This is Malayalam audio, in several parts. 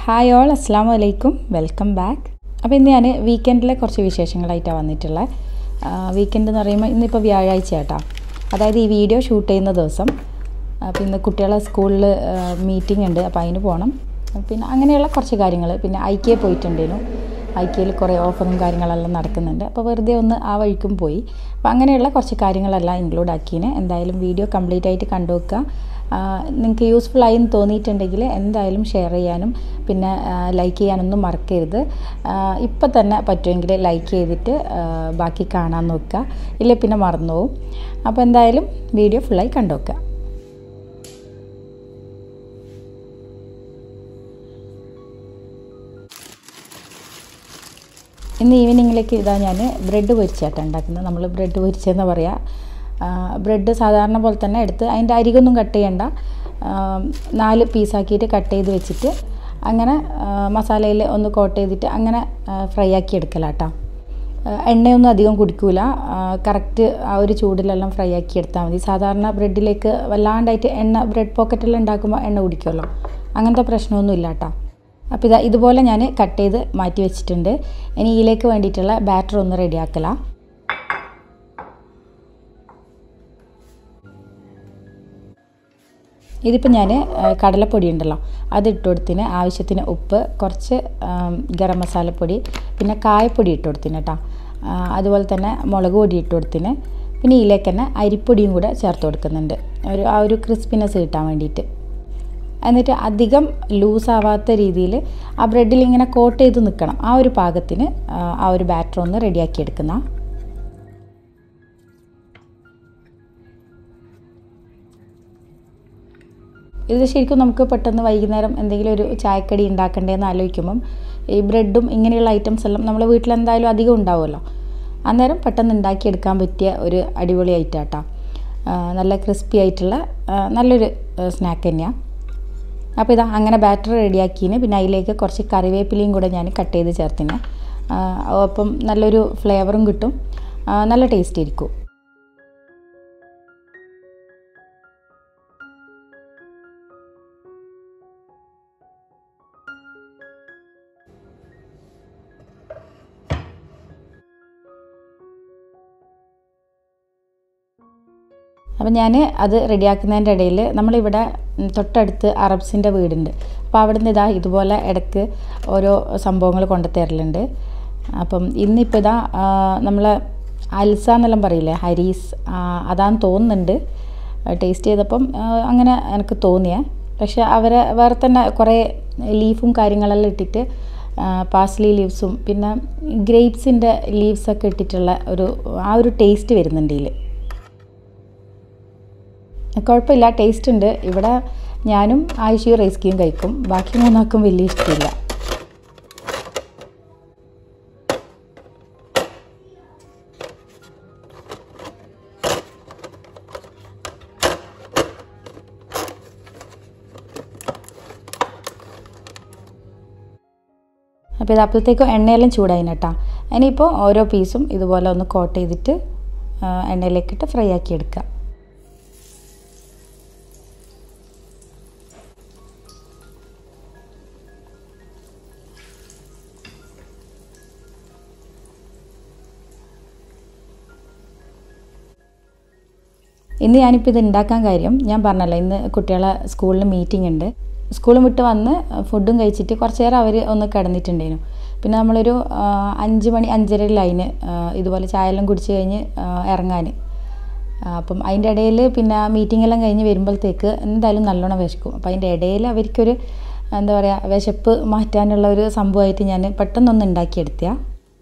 ഹായ് ഓൾ അസ്സാം വലൈക്കും വെൽക്കം ബാക്ക് അപ്പോൾ ഇന്ന് ഞാൻ വീക്കെൻഡിലെ കുറച്ച് വിശേഷങ്ങളായിട്ടാണ് വന്നിട്ടുള്ളത് വീക്കെൻഡ് എന്ന് പറയുമ്പോൾ ഇന്നിപ്പോൾ വ്യാഴാഴ്ച കേട്ടോ അതായത് ഈ വീഡിയോ ഷൂട്ട് ചെയ്യുന്ന ദിവസം അപ്പോൾ ഇന്ന് കുട്ടികളെ സ്കൂളിൽ മീറ്റിംഗ് ഉണ്ട് അപ്പോൾ അതിന് പോകണം പിന്നെ അങ്ങനെയുള്ള കുറച്ച് കാര്യങ്ങൾ പിന്നെ ഐക്യ പോയിട്ടുണ്ടേനു ഐക്യയിൽ കുറേ ഓഫറും കാര്യങ്ങളെല്ലാം നടക്കുന്നുണ്ട് അപ്പോൾ വെറുതെ ഒന്ന് ആ വഴിക്കും പോയി അപ്പോൾ അങ്ങനെയുള്ള കുറച്ച് കാര്യങ്ങളെല്ലാം ഇൻക്ലൂഡ് ആക്കിയതിന് എന്തായാലും വീഡിയോ കംപ്ലീറ്റ് ആയിട്ട് കണ്ടു വെക്കുക നിങ്ങൾക്ക് യൂസ്ഫുൾ ആയി എന്ന് തോന്നിയിട്ടുണ്ടെങ്കിൽ എന്തായാലും ഷെയർ ചെയ്യാനും പിന്നെ ലൈക്ക് ചെയ്യാനൊന്നും മറക്കരുത് ഇപ്പം തന്നെ പറ്റുമെങ്കിൽ ലൈക്ക് ചെയ്തിട്ട് ബാക്കി കാണാൻ നോക്കുക ഇല്ല പിന്നെ മറന്നു പോകും അപ്പോൾ എന്തായാലും വീഡിയോ ഫുള്ളായി കണ്ടു വെക്കുക ഇന്ന് ഈവനിങ്ങിലേക്ക് ഇതാ ഞാൻ ബ്രെഡ് പൊരിച്ചാട്ടം ഉണ്ടാക്കുന്നത് നമ്മൾ ബ്രെഡ് പൊരിച്ചതെന്ന് പറയാം ബ്രെഡ് സാധാരണ പോലെ തന്നെ എടുത്ത് അതിൻ്റെ അരികൊന്നും കട്ട് ചെയ്യണ്ട നാല് പീസാക്കിയിട്ട് കട്ട് ചെയ്ത് വെച്ചിട്ട് അങ്ങനെ മസാലയിൽ ഒന്ന് കോട്ട് ചെയ്തിട്ട് അങ്ങനെ ഫ്രൈ ആക്കി എടുക്കലാട്ടോ എണ്ണയൊന്നും അധികം കുടിക്കൂല കറക്റ്റ് ആ ഒരു ചൂടിലെല്ലാം ഫ്രൈ ആക്കി എടുത്താൽ മതി സാധാരണ ബ്രെഡിലേക്ക് വല്ലാണ്ടായിട്ട് എണ്ണ ബ്രെഡ് പോക്കറ്റെല്ലാം ഉണ്ടാക്കുമ്പോൾ എണ്ണ കുടിക്കുമല്ലോ അങ്ങനത്തെ പ്രശ്നമൊന്നും ഇല്ല കേട്ടോ അപ്പോൾ ഇതാ ഇതുപോലെ ഞാൻ കട്ട് ചെയ്ത് മാറ്റി വെച്ചിട്ടുണ്ട് ഇനി ഇതിലേക്ക് വേണ്ടിയിട്ടുള്ള ബാറ്റർ ഒന്ന് റെഡിയാക്കലാണ് ഇതിപ്പോൾ ഞാൻ കടലപ്പൊടി ഉണ്ടല്ലോ അത് ഇട്ട് കൊടുത്തിന് ആവശ്യത്തിന് ഉപ്പ് കുറച്ച് ഗരം മസാലപ്പൊടി പിന്നെ കായപ്പൊടി ഇട്ട് കൊടുത്തിന് കേട്ടോ അതുപോലെ തന്നെ മുളക് പൊടി ഇട്ട് കൊടുത്തിന് പിന്നെ ഇതിലേക്ക് തന്നെ അരിപ്പൊടിയും കൂടെ ചേർത്ത് കൊടുക്കുന്നുണ്ട് ഒരു ആ ഒരു ക്രിസ്പിനെസ് കിട്ടാൻ വേണ്ടിയിട്ട് എന്നിട്ട് അധികം ലൂസാവാത്ത രീതിയിൽ ആ ബ്രെഡിൽ ഇങ്ങനെ കോട്ട് ചെയ്ത് നിൽക്കണം ആ ഒരു പാകത്തിന് ആ ഒരു ബാറ്റർ ഒന്ന് റെഡിയാക്കി എടുക്കുന്ന ഇത് ശരിക്കും നമുക്ക് പെട്ടെന്ന് വൈകുന്നേരം എന്തെങ്കിലും ഒരു ചായക്കടി ഉണ്ടാക്കണ്ടേന്ന് ആലോചിക്കുമ്പം ഈ ബ്രെഡും ഇങ്ങനെയുള്ള ഐറ്റംസ് എല്ലാം നമ്മളെ വീട്ടിൽ എന്തായാലും അധികം ഉണ്ടാവുമല്ലോ അന്നേരം പെട്ടെന്ന് ഉണ്ടാക്കിയെടുക്കാൻ പറ്റിയ ഒരു അടിപൊളി ഐറ്റാട്ടോ നല്ല ക്രിസ്പി ആയിട്ടുള്ള നല്ലൊരു സ്നാക്ക് തന്നെയാണ് അപ്പോൾ ഇതാ അങ്ങനെ ബാറ്റർ റെഡിയാക്കിന് പിന്നെ അതിലേക്ക് കുറച്ച് കറിവേപ്പിലയും കൂടെ ഞാൻ കട്ട് ചെയ്ത് ചേർത്തിന് അപ്പം നല്ലൊരു ഫ്ലേവറും കിട്ടും നല്ല ടേസ്റ്റ് ആയിരിക്കും അപ്പം ഞാൻ അത് റെഡിയാക്കുന്നതിൻ്റെ ഇടയിൽ നമ്മളിവിടെ തൊട്ടടുത്ത് അറബ്സിൻ്റെ വീടുണ്ട് അപ്പോൾ അവിടെ നിന്ന് ഇതാ ഇതുപോലെ ഇടയ്ക്ക് ഓരോ സംഭവങ്ങൾ കൊണ്ടു തരലുണ്ട് അപ്പം ഇന്നിപ്പോൾ ഇതാ നമ്മൾ അൽസ എന്നെല്ലാം പറയില്ലേ ഹരീസ് അതാന്ന് തോന്നുന്നുണ്ട് ടേസ്റ്റ് ചെയ്തപ്പം അങ്ങനെ എനിക്ക് തോന്നിയേ പക്ഷെ അവരെ വേറെ തന്നെ കുറേ ലീഫും കാര്യങ്ങളെല്ലാം ഇട്ടിട്ട് പാസ്ലി ലീവ്സും പിന്നെ ഗ്രേപ്സിൻ്റെ ലീവ്സൊക്കെ ഇട്ടിട്ടുള്ള ഒരു ആ ഒരു ടേസ്റ്റ് വരുന്നുണ്ട് ഇതിൽ കുഴപ്പമില്ല ടേസ്റ്റ് ഉണ്ട് ഇവിടെ ഞാനും ആയിഷയും റൈസ്കിയും കഴിക്കും ബാക്കി മൂന്നാൾക്കും വലിയ ഇഷ്ടമില്ല അപ്പോൾ ഇത് അപ്പോഴത്തേക്കും എണ്ണയെല്ലാം ചൂടായിന് കേട്ടോ ഇനിയിപ്പോൾ ഓരോ പീസും ഇതുപോലെ ഒന്ന് കോട്ട് ചെയ്തിട്ട് എണ്ണയിലേക്കിട്ട് ഫ്രൈ ആക്കി എടുക്കുക ഇന്ന് ഞാനിപ്പോൾ ഇത് ഉണ്ടാക്കാൻ കാര്യം ഞാൻ പറഞ്ഞല്ലോ ഇന്ന് കുട്ടികളെ സ്കൂളിൽ മീറ്റിംഗ് ഉണ്ട് സ്കൂളും വിട്ട് വന്ന് ഫുഡും കഴിച്ചിട്ട് കുറച്ച് നേരം അവർ ഒന്ന് കിടന്നിട്ടുണ്ടായിരുന്നു പിന്നെ നമ്മളൊരു അഞ്ച് മണി അഞ്ചര ലൈന് ഇതുപോലെ ചായയെല്ലാം കുടിച്ച് കഴിഞ്ഞ് ഇറങ്ങാൻ അപ്പം അതിൻ്റെ ഇടയിൽ പിന്നെ മീറ്റിംഗ് എല്ലാം കഴിഞ്ഞ് വരുമ്പോഴത്തേക്ക് എന്തായാലും നല്ലോണം വിശക്കും അപ്പോൾ അതിൻ്റെ ഇടയിൽ അവർക്കൊരു എന്താ പറയുക വിശപ്പ് മാറ്റാനുള്ള ഒരു സംഭവമായിട്ട് ഞാൻ പെട്ടെന്നൊന്ന് ഉണ്ടാക്കിയെടുത്തിയാണ്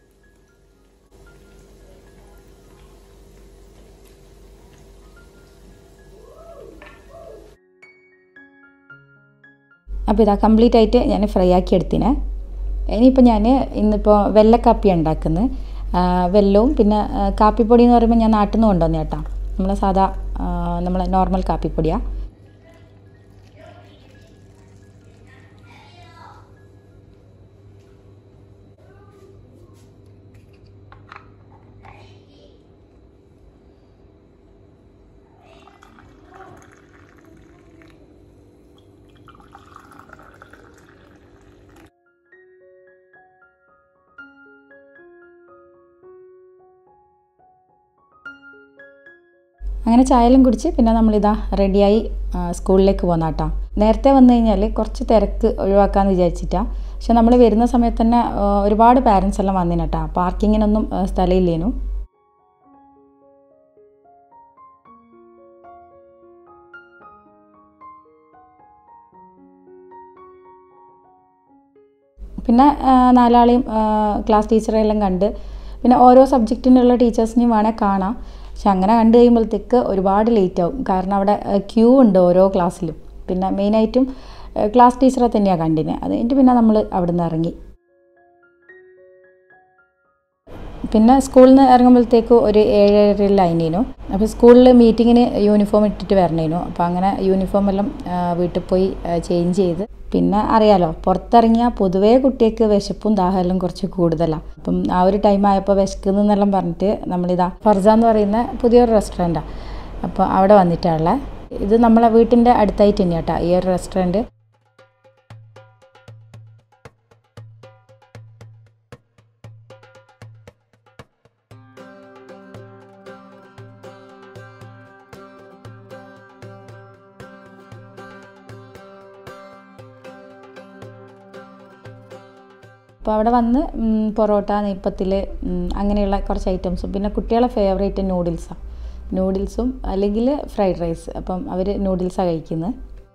അപ്പോൾ ഇതാ കംപ്ലീറ്റ് ആയിട്ട് ഞാൻ ഫ്രൈ ആക്കി എടുത്തിനെ ഇനിയിപ്പോൾ ഞാൻ ഇന്നിപ്പോൾ വെള്ളക്കാപ്പി ഉണ്ടാക്കുന്നത് വെല്ലവും പിന്നെ കാപ്പിപ്പൊടി എന്ന് പറയുമ്പോൾ ഞാൻ നാട്ടിൽ നിന്ന് കൊണ്ടുവന്നു കേട്ടോ നമ്മളെ സാധാ നമ്മളെ നോർമൽ കാപ്പിപ്പൊടിയാണ് അങ്ങനെ ചായലും കുടിച്ച് പിന്നെ നമ്മളിതാ റെഡിയായി ആ, സ്കൂളിലേക്ക് പോന്ന കേട്ടോ നേരത്തെ വന്നു കഴിഞ്ഞാൽ കുറച്ച് തിരക്ക് ഒഴിവാക്കാമെന്ന് വിചാരിച്ചിട്ടാണ് പക്ഷെ നമ്മൾ വരുന്ന സമയത്ത് തന്നെ ആ, ഒരുപാട് പാരൻസ് എല്ലാം വന്നിന് കേട്ടോ പാർക്കിങ്ങിനൊന്നും ആ, സ്ഥലമില്ലേനു പിന്നെ ആ, നാലാളെയും ആ, ക്ലാസ് ടീച്ചറെല്ലാം കണ്ട് പിന്നെ ഓരോ സബ്ജക്റ്റിനുള്ള ടീച്ചേഴ്സിനെയും വേണേൽ കാണാം പക്ഷെ അങ്ങനെ കണ്ടു കഴിയുമ്പോഴത്തേക്ക് ഒരുപാട് ലേറ്റ് ആവും കാരണം അവിടെ ക്യൂ ഉണ്ട് ഓരോ ക്ലാസ്സിലും പിന്നെ മെയിനായിട്ടും ക്ലാസ് ടീച്ചറെ തന്നെയാണ് കണ്ടിന് അത് കഴിഞ്ഞിട്ട് പിന്നെ നമ്മൾ അവിടെ നിന്ന് ഇറങ്ങി പിന്നെ സ്കൂളിൽ നിന്ന് ഇറങ്ങുമ്പോഴത്തേക്ക് ഒരു ഏഴര ലൈനേനു അപ്പോൾ സ്കൂളിൽ മീറ്റിങ്ങിന് യൂണിഫോം ഇട്ടിട്ട് വരണേനു അപ്പോൾ അങ്ങനെ യൂണിഫോം എല്ലാം ആ, വീട്ടിൽ പോയി ചേഞ്ച് ചെയ്ത് പിന്നെ അറിയാലോ പുറത്തിറങ്ങിയാൽ പൊതുവേ കുട്ടികൾക്ക് വിശപ്പും ദാഹമെല്ലാം കുറച്ച് കൂടുതലാണ് അപ്പം ആ ഒരു ടൈം ആയപ്പോൾ വിശക്കുന്നെല്ലാം പറഞ്ഞിട്ട് നമ്മളിതാ ഫർസ എന്ന് പറയുന്ന പുതിയൊരു റെസ്റ്റോറൻറ്റാണ് അപ്പോൾ അവിടെ വന്നിട്ടാണുള്ളത് ഇത് നമ്മളെ വീട്ടിൻ്റെ അടുത്തായിട്ട് തന്നെയാണ് കേട്ടോ ഈ ഒരു റെസ്റ്റോറൻറ്റ് അപ്പോൾ അവിടെ വന്ന് ഉം, പൊറോട്ട നെയ്പ്പത്തിൽ അങ്ങനെയുള്ള കുറച്ച് ഐറ്റംസും പിന്നെ കുട്ടികളെ ഫേവറേറ്റ് നൂഡിൽസാണ് നൂഡിൽസും അല്ലെങ്കിൽ ഫ്രൈഡ് റൈസ് അപ്പം അവർ നൂഡിൽസാണ് കഴിക്കുന്നത്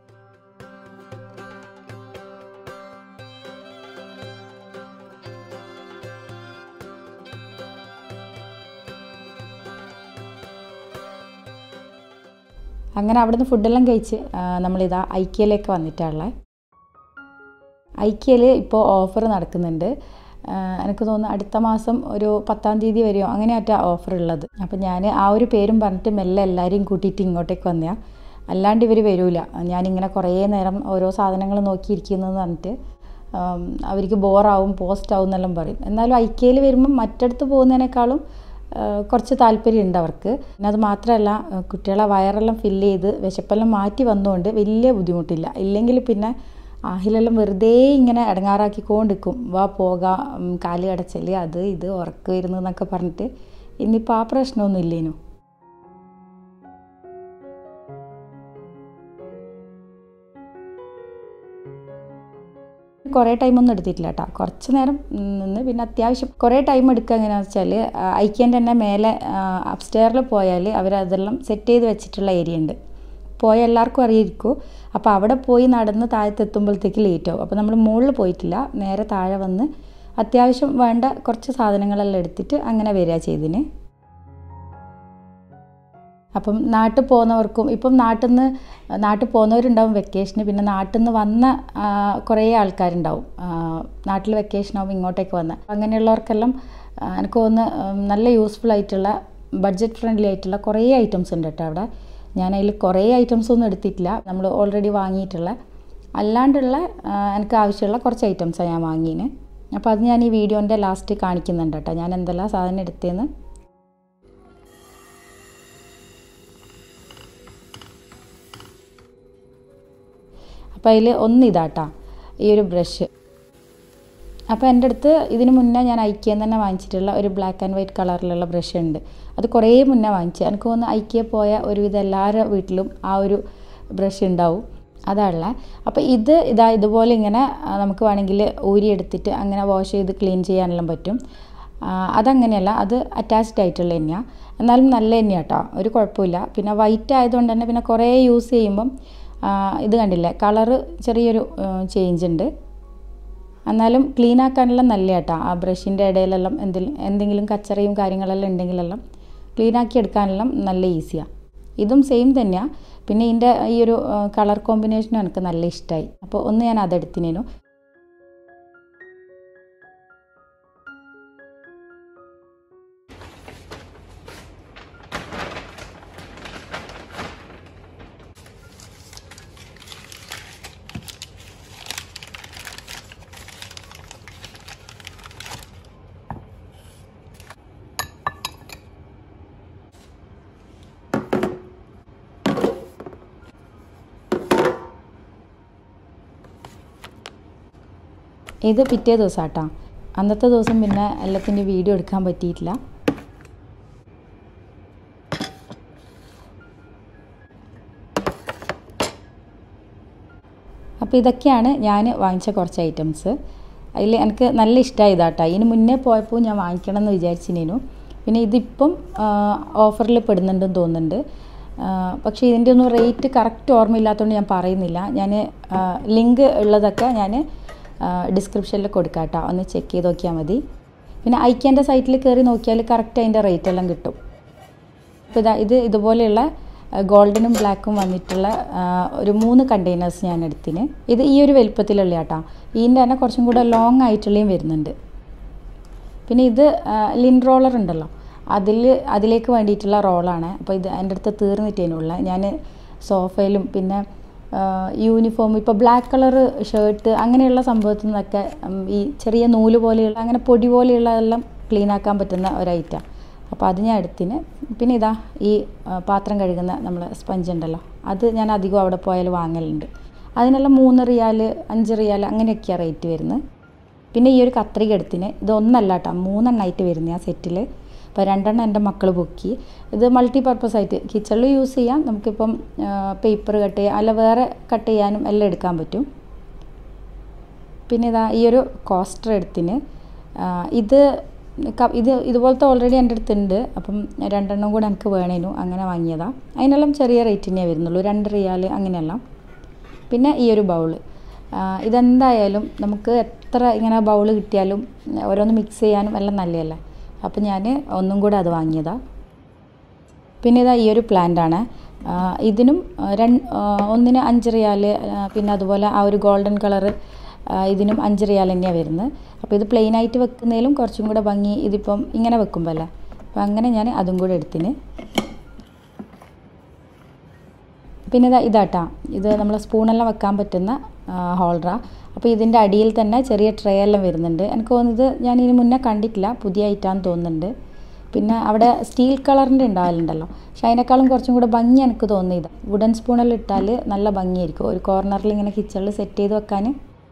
അങ്ങനെ അവിടുന്ന് ഫുഡെല്ലാം കഴിച്ച് ആ, നമ്മളിതാ ഐക്യയിലേക്ക് വന്നിട്ടുള്ളത് ഐക്യയിൽ ഇപ്പോൾ ഓഫർ നടക്കുന്നുണ്ട് ആ, എനിക്ക് തോന്നുന്നു അടുത്ത മാസം ഒരു പത്താം തീയതി വരെയോ അങ്ങനെയാറ്റാ ഓഫർ ഉള്ളത് അപ്പം ഞാൻ ആ ഒരു പേരും പറഞ്ഞിട്ട് മെല്ലെ എല്ലാവരെയും കൂട്ടിയിട്ട് ഇങ്ങോട്ടേക്ക് വന്നയാ അല്ലാണ്ട് ഇവർ വരൂല ഞാനിങ്ങനെ കുറേ നേരം ഓരോ സാധനങ്ങൾ നോക്കിയിരിക്കുന്നതെന്ന് പറഞ്ഞിട്ട് ആം, അവർക്ക് ബോറാവും പോസ്റ്റ് ആവും എന്നെല്ലാം പറയും എന്നാലും ഐക്യയിൽ വരുമ്പം മറ്റടുത്ത് പോകുന്നതിനേക്കാളും ആ, കുറച്ച് താല്പര്യം ഉണ്ട് അവർക്ക് പിന്നെ അത് മാത്രമല്ല ആ, കുട്ടികളെ വയറെല്ലാം ഫില്ല് ചെയ്ത് വിശപ്പെല്ലാം മാറ്റി വന്നുകൊണ്ട് വലിയ ബുദ്ധിമുട്ടില്ല ഇല്ലെങ്കിൽ പിന്നെ ആഹിലെല്ലാം വെറുതെ ഇങ്ങനെ ഇടങ്ങാറാക്കിക്കൊണ്ടിരിക്കും വാ പോകാം ഉം, കാല് കടച്ചല് അത് ഇത് ഉറക്കം വരുന്നു എന്നൊക്കെ പറഞ്ഞിട്ട് ഇന്നിപ്പോൾ ആ പ്രശ്നമൊന്നും ഇല്ലേനു കുറേ ടൈമൊന്നും എടുത്തിട്ടില്ല കേട്ടോ കുറച്ച് നേരം നിന്ന് പിന്നെ അത്യാവശ്യം കുറേ ടൈം എടുക്കുക എങ്ങനെയാണെന്ന് വെച്ചാൽ ഐക്യൻ്റെ തന്നെ മേലെ അപ്സ്റ്റെയറിൽ പോയാൽ അവരതെല്ലാം സെറ്റ് ചെയ്ത് വെച്ചിട്ടുള്ള ഏരിയ ഉണ്ട് പോയ എല്ലാവർക്കും അറിയിരിക്കും അപ്പോൾ അവിടെ പോയി നടന്ന് താഴത്തെത്തുമ്പോഴത്തേക്ക് ലേറ്റ് ആവും അപ്പോൾ നമ്മൾ മുകളിൽ പോയിട്ടില്ല നേരെ താഴെ വന്ന് അത്യാവശ്യം വേണ്ട കുറച്ച് സാധനങ്ങളെല്ലാം എടുത്തിട്ട് അങ്ങനെ വരിക ചെയ്തിന് അപ്പം നാട്ടിൽ പോകുന്നവർക്കും ഇപ്പം നാട്ടിൽ നിന്ന് നാട്ടിൽ പോകുന്നവരുണ്ടാവും വെക്കേഷന് പിന്നെ നാട്ടിൽ നിന്ന് വന്ന ആ, കുറേ ആൾക്കാരുണ്ടാവും ആ, നാട്ടിൽ വെക്കേഷനാവും ഇങ്ങോട്ടേക്ക് വന്ന അങ്ങനെയുള്ളവർക്കെല്ലാം ആ, എനിക്ക് തോന്നുന്നു ഉം, നല്ല യൂസ്ഫുൾ ആയിട്ടുള്ള ബഡ്ജറ്റ് ഫ്രണ്ട്ലി ആയിട്ടുള്ള കുറേ ഐറ്റംസ് ഉണ്ട് കേട്ടോ അവിടെ ഞാൻ അതിൽ കുറേ ഐറ്റംസ് ഒന്നും എടുത്തിട്ടില്ല നമ്മൾ ഓൾറെഡി വാങ്ങിയിട്ടുള്ള അല്ലാണ്ടുള്ള ആ, എനിക്ക് ആവശ്യമുള്ള കുറച്ച് ഐറ്റംസാണ് ഞാൻ വാങ്ങിയതിന് അപ്പോൾ അത് ഞാൻ ഈ വീഡിയോൻ്റെ ലാസ്റ്റ് കാണിക്കുന്നുണ്ട് കേട്ടോ ഞാൻ എന്തെല്ലാം സാധനം എടുത്തതെന്ന് അപ്പോൾ അതിൽ ഒന്ന് ഇതാട്ടാ ഈ ഒരു ബ്രഷ് അപ്പോൾ എൻ്റെ അടുത്ത് ഇതിന് മുന്നേ ഞാൻ ഐക്യം തന്നെ വാങ്ങിച്ചിട്ടുള്ള ഒരു ബ്ലാക്ക് ആൻഡ് വൈറ്റ് കളറിലുള്ള ബ്രഷ് ഉണ്ട് അത് കുറേ മുന്നേ വാങ്ങിച്ചു എനിക്ക് തോന്നുന്നു ഐക്യ പോയ ഒരുവിധം എല്ലാവരുടെ വീട്ടിലും ആ ഒരു ബ്രഷ് ഉണ്ടാവും അതാണല്ല അപ്പോൾ ഇത് ഇതാ ഇതുപോലെ ഇങ്ങനെ ആ, നമുക്ക് വേണമെങ്കിൽ ഊരിയെടുത്തിട്ട് അങ്ങനെ വാഷ് ചെയ്ത് ക്ലീൻ ചെയ്യാനെല്ലാം പറ്റും ആ, അതങ്ങനെയല്ല അത് അറ്റാച്ച്ഡ് ആയിട്ടുള്ള തന്നെയാണ് എന്നാലും നല്ല തന്നെയാണ് കേട്ടോ ഒരു കുഴപ്പമില്ല പിന്നെ വൈറ്റ് ആയതുകൊണ്ട് തന്നെ പിന്നെ കുറേ യൂസ് ചെയ്യുമ്പം ആ, ഇത് കണ്ടില്ലേ കളറ് ചെറിയൊരു ചേഞ്ച് ഉണ്ട് എന്നാലും ക്ലീൻ ആക്കാനെല്ലാം നല്ല കേട്ടോ ആ ബ്രഷിൻ്റെ ഇടയിലെല്ലാം എന്തെങ്കിലും എന്തെങ്കിലും കച്ചറയും കാര്യങ്ങളെല്ലാം ഉണ്ടെങ്കിലെല്ലാം ക്ലീൻ ആക്കി എടുക്കാനെല്ലാം നല്ല ഈസിയാണ് ഇതും സെയിം തന്നെയാണ് പിന്നെ ഇതിൻ്റെ ഈ ഒരു കളർ കോമ്പിനേഷനും എനിക്ക് നല്ല ഇഷ്ടമായി അപ്പോൾ ഒന്ന് ഞാൻ അതെടുത്തിനു ഇത് പിറ്റേ ദിവസം കേട്ടോ അന്നത്തെ ദിവസം പിന്നെ എല്ലാത്തിൻ്റെ വീഡിയോ എടുക്കാൻ പറ്റിയിട്ടില്ല അപ്പോൾ ഇതൊക്കെയാണ് ഞാൻ വാങ്ങിച്ച കുറച്ച് ഐറ്റംസ് അതിൽ എനിക്ക് നല്ല ഇഷ്ടമായി ഇതാട്ടോ ഇതിന് മുന്നേ പോയപ്പോൾ ഞാൻ വാങ്ങിക്കണം എന്ന് വിചാരിച്ചിനു പിന്നെ ഇതിപ്പം ഓഫറിൽ പെടുന്നുണ്ടെന്ന് തോന്നുന്നുണ്ട് പക്ഷേ ഇതിൻ്റെ ഒന്നും റേറ്റ് കറക്റ്റ് ഓർമ്മയില്ലാത്തതുകൊണ്ട് ഞാൻ പറയുന്നില്ല ഞാൻ ലിങ്ക് ഉള്ളതൊക്കെ ഞാൻ ഡിസ്ക്രിപ്ഷനിൽ കൊടുക്കാം കേട്ടോ ഒന്ന് ചെക്ക് ചെയ്ത് നോക്കിയാൽ മതി പിന്നെ ഐക്യൻ്റെ സൈറ്റിൽ കയറി നോക്കിയാൽ കറക്റ്റ് അതിൻ്റെ റേറ്റ് എല്ലാം കിട്ടും അപ്പോൾ ഇതാ ഇത് ഇതുപോലെയുള്ള ഗോൾഡനും ബ്ലാക്കും വന്നിട്ടുള്ള ഒരു മൂന്ന് കണ്ടെയ്നേഴ്സ് ഞാൻ എടുത്തിന് ഇത് ഈ ഒരു വലുപ്പത്തിലുള്ള കേട്ടോ ഇതിൻ്റെ തന്നെ കുറച്ചും കൂടെ ലോങ് ആയിട്ടുള്ളയും വരുന്നുണ്ട് പിന്നെ ഇത് ലിൻ റോളർ ഉണ്ടല്ലോ അതിൽ അതിലേക്ക് വേണ്ടിയിട്ടുള്ള റോളാണ് അപ്പോൾ ഇത് എൻ്റെ അടുത്ത് തീർന്നിട്ടേനുള്ള ഞാൻ സോഫയിലും പിന്നെ യൂണിഫോം ഇപ്പോൾ ബ്ലാക്ക് കളർ ഷർട്ട് അങ്ങനെയുള്ള സംഭവത്തിൽ നിന്നൊക്കെ ഈ ചെറിയ നൂല് പോലെയുള്ള അങ്ങനെ പൊടി പോലെയുള്ളതെല്ലാം ക്ലീൻ ആക്കാൻ പറ്റുന്ന ഒരു ഐറ്റം അപ്പോൾ അത് ഞാൻ എടുത്തിന് പിന്നെ ഇതാ ഈ പാത്രം കഴുകുന്ന നമ്മൾ സ്പഞ്ച് ഉണ്ടല്ലോ അത് ഞാൻ അധികം അവിടെ പോയാൽ വാങ്ങലുണ്ട് അതിനെല്ലാം മൂന്ന് റിയാൽ അഞ്ച് റിയാൽ അങ്ങനെയൊക്കെയാണ് റേറ്റ് വരുന്നത് പിന്നെ ഈ ഒരു കത്രിക എടുത്തിന് ഇത് ഒന്നല്ല കേട്ടോ മൂന്നെണ്ണമായിട്ട് വരുന്നത് ആ സെറ്റിൽ അപ്പോൾ രണ്ടെണ്ണം എൻ്റെ മക്കൾ പൊക്കി ഇത് മൾട്ടി പർപ്പസ് ആയിട്ട് കിച്ചണിൽ യൂസ് ചെയ്യാം നമുക്കിപ്പം പേപ്പർ കട്ട് ചെയ്യാം അല്ല വേറെ കട്ട് ചെയ്യാനും എല്ലാം എടുക്കാൻ പറ്റും പിന്നെ ഇതാ ഈ ഒരു കോസ്റ്റർ എടുത്തിന് ഇത് ഇത് ഇതുപോലത്തെ ഓൾറെഡി എൻ്റെ അടുത്തുണ്ട് അപ്പം രണ്ടെണ്ണം കൂടെ എനിക്ക് വേണേനു അങ്ങനെ വാങ്ങിയതാണ് അതിനെല്ലാം ചെറിയ റേറ്റിനേ വരുന്നുള്ളൂ രണ്ട് റിയാൽ അങ്ങനെയെല്ലാം പിന്നെ ഈ ഒരു ബൗള് ഇതെന്തായാലും നമുക്ക് എത്ര ഇങ്ങനെ ബൗൾ കിട്ടിയാലും ഓരോന്ന് മിക്സ് ചെയ്യാനും എല്ലാം നല്ലതല്ലേ അപ്പം ഞാൻ ഒന്നും കൂടെ അത് വാങ്ങിയതാണ് പിന്നെ ഇതാ ഈ ഒരു പ്ലാന്റാണ് ഇതിനും രണ്ട് ഒന്നിന് അഞ്ച് റിയാൽ പിന്നെ അതുപോലെ ആ ഒരു ഗോൾഡൻ കളറ് ഇതിനും അഞ്ച് റിയാൽ തന്നെയാണ് വരുന്നത് അപ്പോൾ ഇത് പ്ലെയിൻ ആയിട്ട് വെക്കുന്നതിലും കുറച്ചും കൂടെ ഭംഗി ഇതിപ്പം ഇങ്ങനെ വെക്കുമ്പോൾ അല്ലേ അപ്പോൾ അങ്ങനെ ഞാൻ അതും കൂടെ എടുത്തിന് പിന്നെ ഇതാ ഇതാട്ടാ ഇത് നമ്മൾ സ്പൂണെല്ലാം വെക്കാൻ പറ്റുന്ന ഹോൾഡറാണ് അപ്പോൾ ഇതിൻ്റെ അടിയിൽ തന്നെ ചെറിയ ട്രേ എല്ലാം വരുന്നുണ്ട് എനിക്ക് തോന്നുന്നത് ഞാൻ ഇതിന് മുന്നേ കണ്ടിട്ടില്ല പുതിയ ഐറ്റാന്ന് തോന്നുന്നുണ്ട് പിന്നെ അവിടെ സ്റ്റീൽ കളറിൻ്റെ ഉണ്ടാവലുണ്ടല്ലോ പക്ഷെ അതിനേക്കാളും കുറച്ചും കൂടെ ഭംഗി എനിക്ക് തോന്നിയത് വുഡൻ സ്പൂണെല്ലാം ഇട്ടാൽ നല്ല ഭംഗിയായിരിക്കും ഒരു കോർണറിൽ ഇങ്ങനെ കിച്ചണിൽ സെറ്റ് ചെയ്ത് വെക്കാൻ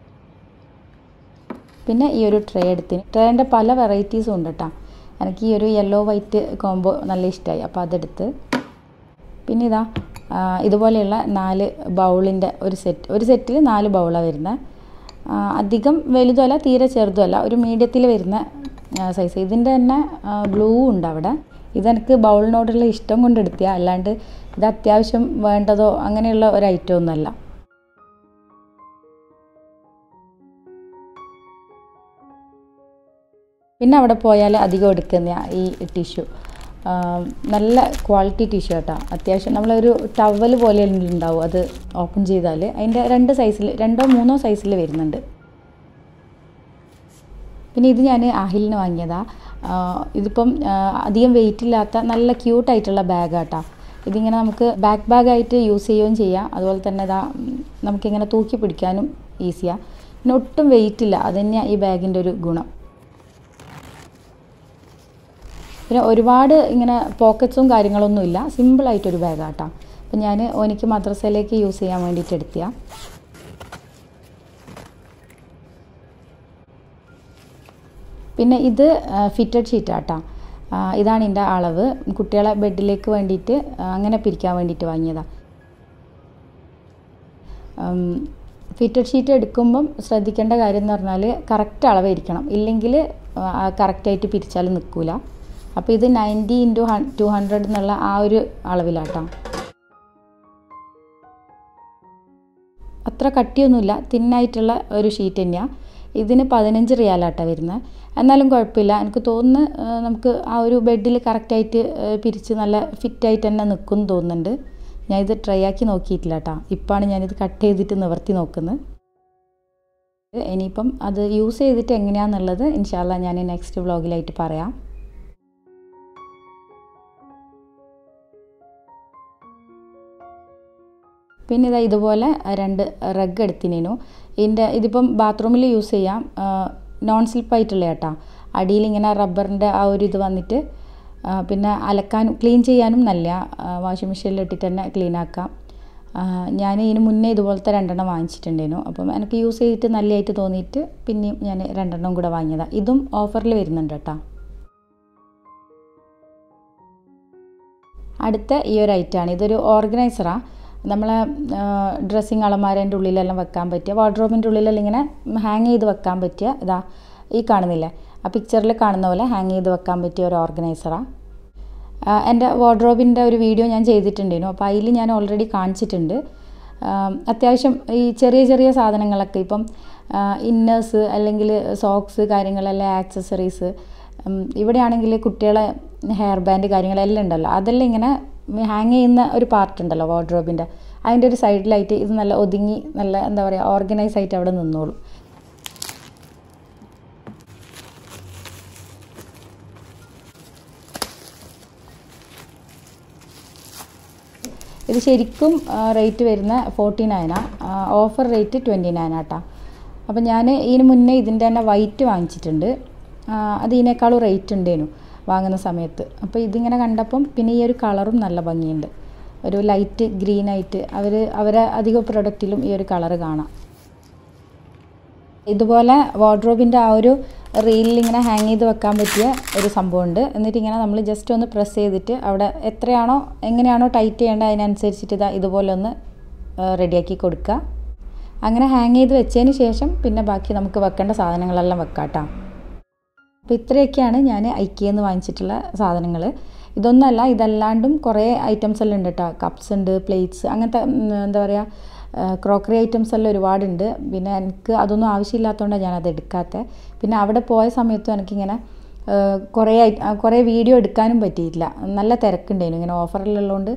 പിന്നെ ഈ ഒരു ട്രേ എടുത്തിന് ട്രേൻ്റെ പല വെറൈറ്റീസും ഉണ്ട് കേട്ടോ എനിക്ക് ഈ ഒരു യെല്ലോ വൈറ്റ് കോംബോ നല്ല ഇഷ്ടമായി അപ്പോൾ അതെടുത്ത് പിന്നെ ഇതാ ഇതുപോലെയുള്ള നാല് ബൗളിൻ്റെ ഒരു സെറ്റ് ഒരു സെറ്റിൽ നാല് ബൗളാണ് വരുന്നത് അധികം വലുതുമല്ല തീരെ ചെറുതുമല്ല ഒരു മീഡിയത്തിൽ വരുന്ന സൈസ് ഇതിൻ്റെ തന്നെ ബ്ലൂ ഉണ്ട് അവിടെ ഇതെനിക്ക് ബൗളിനോടുള്ള ഇഷ്ടം കൊണ്ട് എടുത്തിയ അല്ലാണ്ട് ഇത് അത്യാവശ്യം വേണ്ടതോ അങ്ങനെയുള്ള ഒരു ഐറ്റം ഒന്നുമല്ല പിന്നെ അവിടെ പോയാൽ അധികം എടുക്കുന്ന ഈ ടിഷ്യൂ നല്ല ക്വാളിറ്റി ടിഷ്യൂ കേട്ടോ അത്യാവശ്യം നമ്മളൊരു ടവൽ പോലെ ഉണ്ടാവും അത് ഓപ്പൺ ചെയ്താൽ അതിൻ്റെ രണ്ട് സൈസിൽ രണ്ടോ മൂന്നോ സൈസിൽ വരുന്നുണ്ട് പിന്നെ ഇത് ഞാൻ അഹിലിന് വാങ്ങിയതാ ഇതിപ്പം അധികം വെയിറ്റ് ഇല്ലാത്ത നല്ല ക്യൂട്ടായിട്ടുള്ള ബാഗാട്ടോ ഇതിങ്ങനെ നമുക്ക് ബാക്ക് ബാഗായിട്ട് യൂസ് ചെയ്യുകയും ചെയ്യാം അതുപോലെ തന്നെ ഇതാ നമുക്കിങ്ങനെ തൂക്കി പിടിക്കാനും ഈസിയാണ് പിന്നെ ഒട്ടും വെയിറ്റ് ഇല്ല അത് തന്നെയാണ് ഈ ബാഗിൻ്റെ ഒരു ഗുണം പിന്നെ ഒരുപാട് ഇങ്ങനെ പോക്കറ്റ്സും കാര്യങ്ങളൊന്നും ഇല്ല സിമ്പിളായിട്ടൊരു ബാഗാട്ടോ അപ്പം ഞാൻ എനിക്ക് മദ്രസയിലേക്ക് യൂസ് ചെയ്യാൻ വേണ്ടിയിട്ട് എടുത്തിയ പിന്നെ ഇത് ഫിറ്റഡ് ഷീറ്റാട്ടോ ഇതാണ് എൻ്റെ അളവ് കുട്ടികളെ ബെഡിലേക്ക് വേണ്ടിയിട്ട് അങ്ങനെ പിരിക്കാൻ വേണ്ടിയിട്ട് വാങ്ങിയതാണ് ഫിറ്റഡ് ഷീറ്റ് എടുക്കുമ്പം ശ്രദ്ധിക്കേണ്ട കാര്യം എന്ന് പറഞ്ഞാൽ കറക്റ്റ് അളവായിരിക്കണം ഇല്ലെങ്കിൽ കറക്റ്റായിട്ട് പിരിച്ചാൽ നിൽക്കില്ല അപ്പോൾ ഇത് ninety into hun two hundred എന്നുള്ള ആ ഒരു അളവിലാട്ടോ അത്ര കട്ടിയൊന്നുമില്ല തിന്നായിട്ടുള്ള ഒരു ഷീറ്റ് തന്നെയാണ് ഇതിന് പതിനഞ്ച് റിയാലാട്ടോ വരുന്നത് എന്നാലും കുഴപ്പമില്ല എനിക്ക് തോന്നുന്നു നമുക്ക് ആ ഒരു ബെഡിൽ കറക്റ്റായിട്ട് പിരിച്ച് നല്ല ഫിറ്റായിട്ട് തന്നെ നിൽക്കും തോന്നുന്നുണ്ട് ഞാൻ ഇത് ട്രൈ ആക്കി നോക്കിയിട്ടില്ല കേട്ടോ ഇപ്പോഴാണ് ഞാനിത് കട്ട് ചെയ്തിട്ട് നിവർത്തി നോക്കുന്നത് ഇനിയിപ്പം അത് യൂസ് ചെയ്തിട്ട് എങ്ങനെയാണെന്നുള്ളത് ഇൻഷാല്ല ഞാൻ നെക്സ്റ്റ് വ്ളോഗിലായിട്ട് പറയാം പിന്നെ ഇതാ ഇതുപോലെ രണ്ട് റഗ് എടുത്തിനു ഇതിൻ്റെ ഇതിപ്പം ബാത്റൂമിൽ യൂസ് ചെയ്യാം നോൺ സ്ലിപ്പായിട്ടുള്ള കേട്ടോ അടിയിൽ ഇങ്ങനെ റബ്ബറിൻ്റെ ആ ഒരു ഇത് വന്നിട്ട് പിന്നെ അലക്കാനും ക്ലീൻ ചെയ്യാനും നല്ല വാഷിംഗ് മെഷീനിൽ ഇട്ടിട്ട് തന്നെ ക്ലീൻ ആക്കാം ഞാൻ ഇതിന് മുന്നേ ഇതുപോലത്തെ രണ്ടെണ്ണം വാങ്ങിച്ചിട്ടുണ്ടായിരുന്നു അപ്പം എനിക്ക് യൂസ് ചെയ്തിട്ട് നല്ലതായിട്ട് തോന്നിയിട്ട് പിന്നെയും ഞാൻ രണ്ടെണ്ണം കൂടെ വാങ്ങിയതാണ് ഇതും ഓഫറിൽ വരുന്നുണ്ട് കേട്ടോ അടുത്ത ഈ ഒരു ഐറ്റമാണ് ഇതൊരു ഓർഗനൈസറാണ് നമ്മളെ ഡ്രസ്സിങ് അളമാരേൻ്റെ ഉള്ളിലെല്ലാം വെക്കാൻ പറ്റിയ വാർഡ്രോബിൻ്റെ ഉള്ളിലെല്ലാം ഇങ്ങനെ ഹാങ് ചെയ്ത് വെക്കാൻ പറ്റിയ ഇതാ ഈ കാണുന്നില്ലേ ആ പിക്ചറിൽ കാണുന്ന പോലെ ഹാങ് ചെയ്ത് വെക്കാൻ പറ്റിയ ഒരു ഓർഗനൈസറാണ് എൻ്റെ വാർഡ്രോബിൻ്റെ ഒരു വീഡിയോ ഞാൻ ചെയ്തിട്ടുണ്ടായിരുന്നു അപ്പോൾ അതിൽ ഞാൻ ഓൾറെഡി കാണിച്ചിട്ടുണ്ട് അത്യാവശ്യം ഈ ചെറിയ ചെറിയ സാധനങ്ങളൊക്കെ ഇപ്പം ഇന്നേഴ്സ് അല്ലെങ്കിൽ സോക്സ് കാര്യങ്ങളെല്ലാം ആക്സസറീസ് ഇവിടെയാണെങ്കിൽ കുട്ടികളെ ഹെയർ ബാൻഡ് കാര്യങ്ങളെല്ലാം ഉണ്ടല്ലോ അതെല്ലാം ഇങ്ങനെ ഹാങ് ചെയ്യുന്ന ഒരു പാർട്ട് ഉണ്ടല്ലോ വാർഡ്രോബിൻ്റെ അതിൻ്റെ ഒരു സൈഡിലായിട്ട് ഇത് നല്ല ഒതുങ്ങി നല്ല എന്താ പറയുക ഓർഗനൈസ് ആയിട്ട് അവിടെ നിന്നോളും ഇത് ശരിക്കും റേറ്റ് വരുന്ന ഫോർട്ടി നയനാണ് ഓഫർ റേറ്റ് ട്വൻറ്റി നയൻ ആട്ടാ അപ്പം ഞാൻ ഇതിന് മുന്നേ ഇതിൻ്റെ തന്നെ വൈറ്റ് വാങ്ങിച്ചിട്ടുണ്ട് അത് ഇതിനേക്കാളും റേറ്റ് ഉണ്ടേനു വാങ്ങുന്ന സമയത്ത് അപ്പോൾ ഇതിങ്ങനെ കണ്ടപ്പം പിന്നെ ഈ ഒരു കളറും നല്ല ഭംഗിയുണ്ട് ഒരു ലൈറ്റ് ഗ്രീൻ ആയിട്ട് അവർ അവരെ അധിക പ്രൊഡക്റ്റിലും ഈ ഒരു കളറ് കാണാം ഇതുപോലെ വാർഡ്രോബിൻ്റെ ആ ഒരു റീലിൽ ഇങ്ങനെ ഹാങ് ചെയ്ത് വെക്കാൻ പറ്റിയ ഒരു സംഭവമുണ്ട് എന്നിട്ട് ഇങ്ങനെ നമ്മൾ ജസ്റ്റ് ഒന്ന് പ്രസ് ചെയ്തിട്ട് അവിടെ എത്രയാണോ എങ്ങനെയാണോ ടൈറ്റ് ചെയ്യേണ്ടത് അതിനനുസരിച്ചിട്ട് ഇതാ ഇതുപോലെ ഒന്ന് റെഡിയാക്കി കൊടുക്കുക അങ്ങനെ ഹാങ് ചെയ്ത് വെച്ചതിന് ശേഷം പിന്നെ ബാക്കി നമുക്ക് വെക്കേണ്ട സാധനങ്ങളെല്ലാം വെക്കാം കേട്ടോ അപ്പോൾ ഇത്രയൊക്കെയാണ് ഞാൻ ഐക്കിയെന്ന് വാങ്ങിച്ചിട്ടുള്ള സാധനങ്ങൾ ഇതൊന്നല്ല ഇതല്ലാണ്ടും കുറേ ഐറ്റംസ് എല്ലാം ഉണ്ട് കേട്ടോ കപ്സ് ഉണ്ട് പ്ലേറ്റ്സ് അങ്ങനത്തെ എന്താ പറയുക ക്രോക്കറി ഐറ്റംസ് എല്ലാം ഒരുപാടുണ്ട് പിന്നെ എനിക്ക് അതൊന്നും ആവശ്യമില്ലാത്തതുകൊണ്ടാണ് ഞാനത് എടുക്കാത്തത് പിന്നെ അവിടെ പോയ സമയത്തും എനിക്കിങ്ങനെ കുറേ കുറേ വീഡിയോ എടുക്കാനും പറ്റിയിട്ടില്ല നല്ല തിരക്കുണ്ടായിരുന്നു ഇങ്ങനെ ഓഫറിലുള്ളതുകൊണ്ട്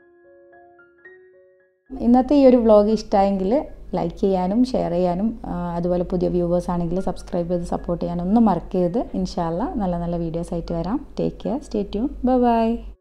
ഇന്നത്തെ ഈ ഒരു വ്ളോഗ് ഇഷ്ടമായെങ്കിൽ ലൈക്ക് ചെയ്യാനും ഷെയർ ചെയ്യാനും അതുപോലെ പുതിയ വ്യൂവേഴ്സ് ആണെങ്കിൽ സബ്സ്ക്രൈബ് ചെയ്ത് സപ്പോർട്ട് ചെയ്യാനും ഒന്നും മറക്കരുത് ഇൻഷാല്ല നല്ല നല്ല വീഡിയോസ് ആയിട്ട് വരാം take care stay tune bye by